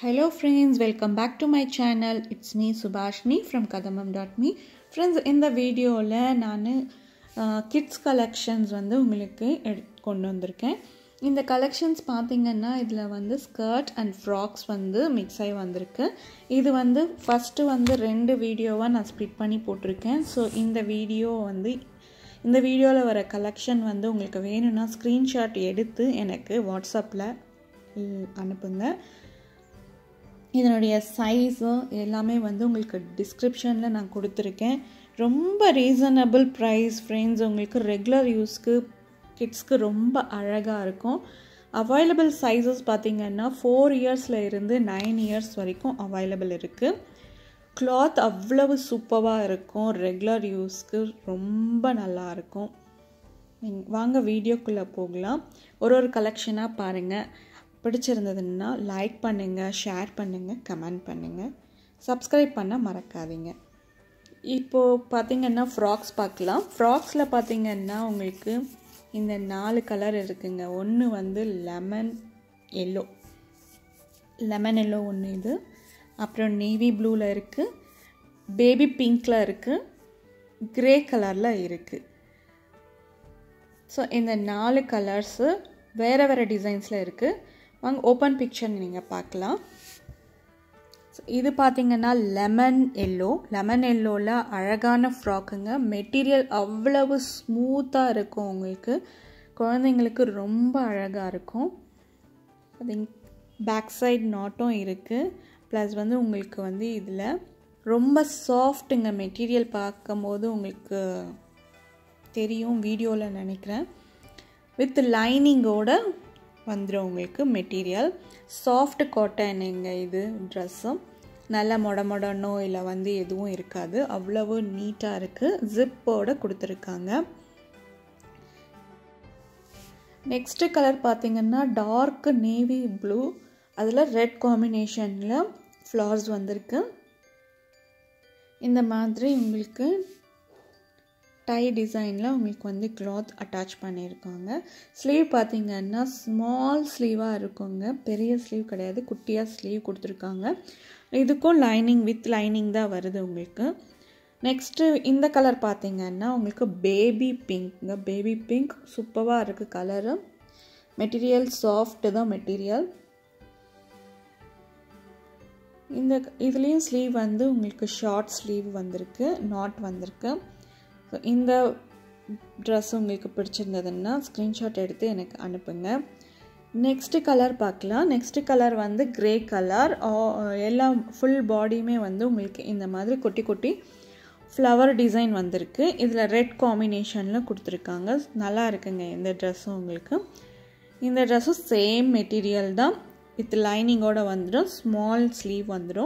Hello friends, welcome back to my channel. It's me Subhashni from kadamam.me. Friends, இந்த வீடியோவில் நான் kids collections வந்து உங்களுக்கு எடு கொண்டு வந்திருக்கேன் இந்த கலெக்ஷன்ஸ் பார்த்தீங்கன்னா இதில் வந்து ஸ்கர்ட் அண்ட் ஃப்ராக்ஸ் வந்து மிக்ஸ் ஆகி வந்திருக்கு இது வந்து ஃபஸ்ட்டு வந்து ரெண்டு வீடியோவாக நான் ஸ்ப்ளிட் பண்ணி போட்டிருக்கேன் ஸோ இந்த வீடியோ வந்து இந்த வீடியோவில் வர கலெக்ஷன் வந்து உங்களுக்கு வேணும்னா ஸ்க்ரீன்ஷாட் எடுத்து எனக்கு வாட்ஸ்அப்பில் அனுப்புங்க இதனுடைய சைஸும் எல்லாமே வந்து உங்களுக்கு டிஸ்கிரிப்ஷனில் நான் கொடுத்துருக்கேன் ரொம்ப ரீசனபிள் ப்ரைஸ் ஃப்ரெண்ட்ஸ் உங்களுக்கு ரெகுலர் யூஸ்க்கு கிட்ஸ்க்கு ரொம்ப அழகாக இருக்கும் அவைலபிள் சைஸஸ் பார்த்திங்கன்னா ஃபோர் இயர்ஸில் இருந்து நைன் இயர்ஸ் வரைக்கும் அவைலபிள் இருக்குது கிளாத் அவ்வளவு சூப்பராக இருக்கும் ரெகுலர் யூஸ்க்கு ரொம்ப நல்லாயிருக்கும் வாங்க வீடியோக்குள்ளே போகலாம் ஒரு ஒரு கலெக்ஷனாக பாருங்கள் பிடிச்சிருந்ததுன்னா லைக் பண்ணுங்கள் ஷேர் பண்ணுங்கள் கமெண்ட் பண்ணுங்கள் சப்ஸ்கிரைப் பண்ண மறக்காதீங்க இப்போது பார்த்திங்கன்னா ஃப்ராக்ஸ் பார்க்கலாம் ஃப்ராக்ஸில் பார்த்திங்கன்னா உங்களுக்கு இந்த நாலு கலர் இருக்குங்க ஒன்று வந்து லெமன் எல்லோ லெமன் எல்லோ ஒன்று இது அப்புறம் நேவி ப்ளூவில் இருக்குது பேபி பிங்க்கில் இருக்குது க்ரே கலரில் இருக்குது ஸோ இந்த நாலு கலர்ஸு வேறு வேறு டிசைன்ஸில் இருக்குது வாங்க ஓப்பன் பிக்சர் நீங்கள் பார்க்கலாம் இது பார்த்திங்கன்னா லெமன் எல்லோ லெமன் எல்லோவில் அழகான ஃப்ராக்குங்க மெட்டீரியல் அவ்வளவு ஸ்மூத்தாக இருக்கும் உங்களுக்கு குழந்தைங்களுக்கு ரொம்ப அழகாக இருக்கும் அது பேக் சைட் நாட்டும் இருக்குது ப்ளஸ் வந்து உங்களுக்கு வந்து இதில் ரொம்ப சாஃப்ட்டுங்க மெட்டீரியல் பார்க்கும்போது உங்களுக்கு தெரியும் வீடியோவில் நினைக்கிறேன் வித் லைனிங்கோட வந்துடும் உங்களுக்கு மெட்டீரியல் சாஃப்ட் காட்டனுங்க இது ட்ரெஸ்ஸும் நல்ல மொட மொடனோ இல்லை வந்து எதுவும் இருக்காது அவ்வளவு நீட்டாக இருக்குது ஜிப்போட கொடுத்துருக்காங்க நெக்ஸ்ட்டு கலர் பார்த்திங்கன்னா டார்க் நேவி ப்ளூ அதில் ரெட் காம்பினேஷனில் ஃப்ளார்ஸ் வந்திருக்கு இந்த மாதிரி உங்களுக்கு டை டிசைனில் உங்களுக்கு வந்து கிளாத் அட்டாச் பண்ணியிருக்காங்க ஸ்லீவ் பார்த்திங்கன்னா ஸ்மால் ஸ்லீவாக இருக்குங்க பெரிய ஸ்லீவ் கிடையாது குட்டியாக ஸ்லீவ் கொடுத்துருக்காங்க இதுக்கும் லைனிங் வித் லைனிங் தான் வருது உங்களுக்கு நெக்ஸ்ட்டு இந்த கலர் பார்த்திங்கன்னா உங்களுக்கு பேபி பிங்க்ங்க பேபி பிங்க் சூப்பராக இருக்குது கலரு மெட்டீரியல் சாஃப்ட்டு தான் மெட்டீரியல் இந்த இதுலேயும் ஸ்லீவ் வந்து உங்களுக்கு ஷார்ட் ஸ்லீவ் வந்திருக்கு நாட் வந்திருக்கு ஸோ இந்த ட்ரெஸ் உங்களுக்கு பிடிச்சிருந்ததுன்னா ஸ்க்ரீன்ஷாட் எடுத்து எனக்கு அனுப்புங்க நெக்ஸ்ட்டு கலர் பார்க்கலாம் நெக்ஸ்ட்டு கலர் வந்து க்ரே கலர் எல்லா ஃபுல் பாடியுமே வந்து உங்களுக்கு இந்த மாதிரி குட்டி குட்டி ஃப்ளவர் டிசைன் வந்திருக்கு இதில் ரெட் காம்பினேஷனில் கொடுத்துருக்காங்க நல்லா இருக்குங்க இந்த ட்ரெஸ்ஸும் உங்களுக்கு இந்த ட்ரெஸ்ஸும் சேம் மெட்டீரியல் தான் வித் லைனிங்கோடு வந்துடும் ஸ்மால் ஸ்லீவ் வந்துடும்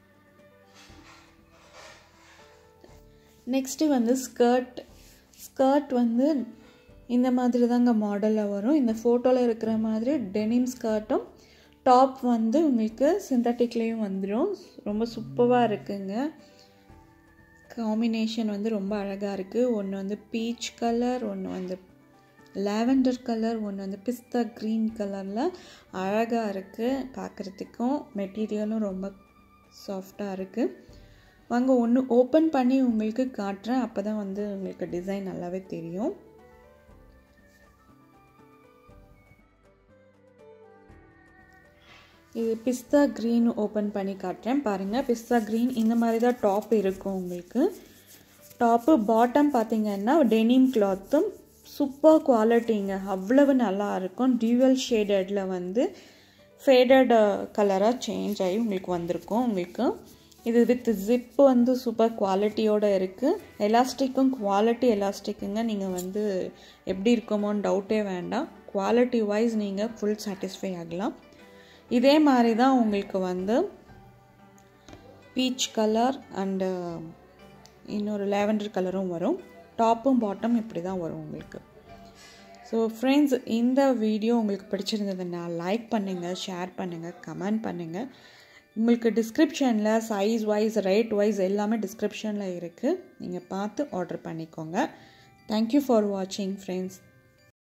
நெக்ஸ்ட்டு வந்து ஸ்கர்ட் ஸ்கர்ட் வந்து இந்த மாதிரி தாங்க மாடலில் வரும் இந்த ஃபோட்டோவில் இருக்கிற மாதிரி டெனிம் ஸ்கர்ட்டும் டாப் வந்து உங்களுக்கு சிந்தட்டிக்லேயும் வந்துடும் ரொம்ப சூப்பராக இருக்குங்க காம்பினேஷன் வந்து ரொம்ப அழகாக இருக்குது ஒன்று வந்து பீச் கலர் ஒன்று வந்து லாவெண்டர் கலர் ஒன்று வந்து பிஸ்தா க்ரீன் கலரில் அழகாக இருக்குது பார்க்குறதுக்கும் மெட்டீரியலும் ரொம்ப சாஃப்டாக இருக்குது வாங்க ஒன்று ஓப்பன் பண்ணி உங்களுக்கு காட்டுறேன் அப்போ தான் வந்து உங்களுக்கு டிசைன் நல்லாவே தெரியும் இது பிஸ்தா க்ரீன் ஓப்பன் பண்ணி காட்டுறேன் பாருங்கள் பிஸ்தா க்ரீன் இந்த மாதிரி தான் டாப் இருக்கும் உங்களுக்கு டாப்பு பாட்டம் பார்த்திங்கன்னா டெனிம் கிளாத்தும் சூப்பர் குவாலிட்டிங்க அவ்வளவு நல்லா இருக்கும் டியூவல் ஷேடடில் வந்து ஃபேடட் கலராக சேஞ்ச் ஆகி உங்களுக்கு வந்திருக்கும் உங்களுக்கு இது வித் ஜிப்பு வந்து சூப்பர் குவாலிட்டியோடு இருக்குது எலாஸ்டிக்கும் குவாலிட்டி எலாஸ்டிக்குங்க நீங்கள் வந்து எப்படி இருக்குமோன்னு டவுட்டே வேண்டாம் குவாலிட்டி வைஸ் நீங்கள் ஃபுல் சாட்டிஸ்ஃபை ஆகலாம் இதே மாதிரி தான் உங்களுக்கு வந்து பீச் கலர் அண்டு இன்னொரு லேவண்டர் கலரும் வரும் டாப்பும் பாட்டம் இப்படி தான் வரும் உங்களுக்கு ஸோ ஃப்ரெண்ட்ஸ் இந்த வீடியோ உங்களுக்கு பிடிச்சிருந்ததுன்னா லைக் பண்ணுங்கள் ஷேர் பண்ணுங்கள் கமெண்ட் பண்ணுங்கள் உங்களுக்கு டிஸ்கிரிப்ஷனில் சைஸ் வைஸ் ரேட் வைஸ் எல்லாமே டிஸ்கிரிப்ஷனில் இருக்குது நீங்கள் பார்த்து ஆர்டர் பண்ணிக்கோங்க தேங்க்யூ ஃபார் வாட்சிங் ஃப்ரெண்ட்ஸ்